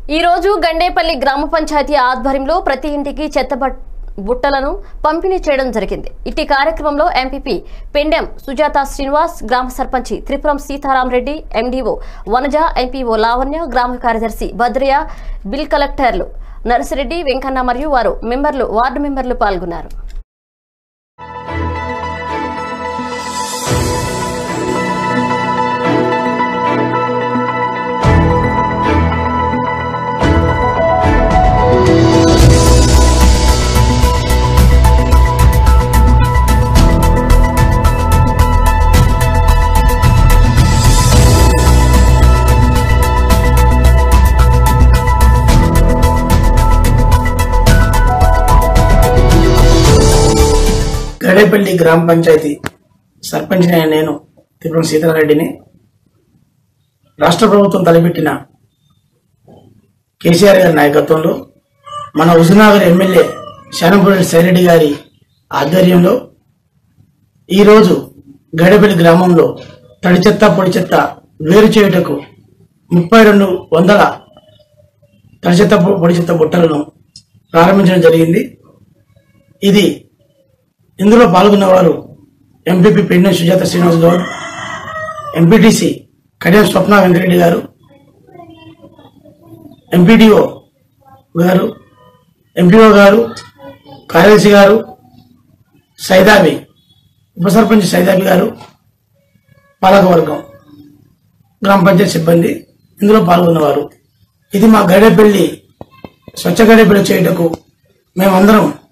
ఈ రోజు గండేపల్లి గ్రామ పంచాయతీ ఆధ్వర్యంలో ప్రతి ఇంటికి చెత్త బట్- బుట్టలను పంపిణీ చేయడం జరిగింది ఇట్టి కార్యక్రమంలో ఎంపీపీ పెండెం సుజాత శ్రీనివాస్ గ్రామ సర్పంచి త్రిపురం సీతారాం రెడ్డి ఎండీఓ వనజ ఎంపీఓ లావణ్య గ్రామ కార్యదర్శి భద్రయ్య బిల్ కలెక్టర్లు నర్సిరెడ్డి వెంకన్న మరియు వారు మెంబర్లు వార్డు మెంబర్లు పాల్గొన్నారు గడేపల్లి గ్రామ పంచాయతీ సర్పంచ్ అయిన నేను తిరుపతి సీతారెడ్డిని రాష్ట్ర ప్రభుత్వం తలపెట్టిన కేసీఆర్ గారి నాయకత్వంలో మన హుజునగర్ ఎమ్మెల్యే శానంపూడి సైరెడ్డి గారి ఆధ్వర్యంలో ఈరోజు గడేపల్లి గ్రామంలో తడి చెత్త పొడి చెత్త వేరు చేయుటకు ముప్పై రెండు వందల తడి చెత్త పొడి చెత్త బుట్టలను ప్రారంభించడం జరిగింది ఇది ఇందులో పాల్గొన్నవారు ఎంపీపీ పెండెం సుజాత శ్రీనివాస్ గౌడ్ ఎంపీటీసీ కడియం స్వప్న వెంకరెడ్డి గారు ఎంపీడీఓ గారు ఎంపీఓ గారు కార్యదర్శి గారు సైదాబి ఉప సర్పంచ్ సైదాబి గారు పాలకవర్గం గ్రామ పంచాయతీ సిబ్బంది ఇందులో పాల్గొన్నవారు ఇది మా గడేపల్లి స్వచ్ఛ గడేపల్లి చేయుటకు మేమందరం